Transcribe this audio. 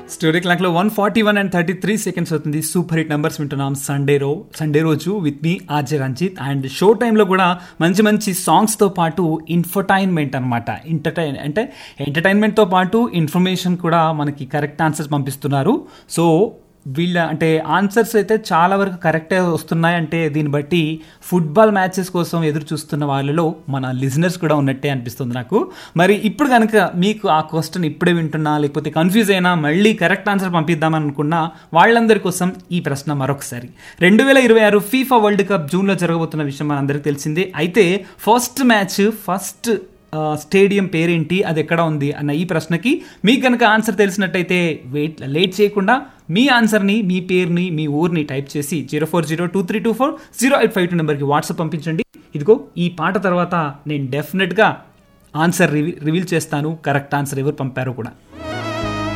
story క్లాక్లో one forty one and thirty three seconds అవుతుంది super hit numbers వింటున్నాం Sunday రో సండే రోజు విత్ మీ ఆర్జే రంజిత్ అండ్ షో టైంలో కూడా మంచి మంచి సాంగ్స్తో పాటు ఇన్ఫర్టైన్మెంట్ అనమాట ఎంటర్టైన్ అంటే ఎంటర్టైన్మెంట్తో పాటు ఇన్ఫర్మేషన్ కూడా మనకి కరెక్ట్ ఆన్సర్స్ పంపిస్తున్నారు సో వీళ్ళ అంటే ఆన్సర్స్ అయితే చాలా వరకు కరెక్టే వస్తున్నాయి అంటే దీన్ని బట్టి ఫుట్బాల్ మ్యాచెస్ కోసం ఎదురు చూస్తున్న వాళ్ళలో మన లిజనర్స్ కూడా ఉన్నట్టే అనిపిస్తుంది నాకు మరి ఇప్పుడు కనుక మీకు ఆ క్వశ్చన్ ఇప్పుడే వింటున్నా లేకపోతే కన్ఫ్యూజ్ అయినా మళ్ళీ కరెక్ట్ ఆన్సర్ పంపిద్దామని అనుకున్నా వాళ్ళందరి కోసం ఈ ప్రశ్న మరొకసారి రెండు వేల ఇరవై ఆరు ఫీఫా వరల్డ్ కప్ జూన్లో జరగబోతున్న విషయం మనందరికీ తెలిసిందే అయితే ఫస్ట్ మ్యాచ్ ఫస్ట్ స్టేడియం పేరేంటి అది ఎక్కడ ఉంది అన్న ఈ ప్రశ్నకి మీకు కనుక ఆన్సర్ తెలిసినట్టయితే వెయిట్ లేట్ చేయకుండా మీ ఆన్సర్ని మీ పేరుని మీ ఊరిని టైప్ చేసి zero four zero two three two four zero eight five two నెంబర్కి వాట్సాప్ పంపించండి ఇదిగో ఈ పాట తర్వాత నేను డెఫినెట్గా ఆన్సర్ రివీ రివీల్ చేస్తాను కరెక్ట్ ఆన్సర్ ఎవరు పంపారో కూడా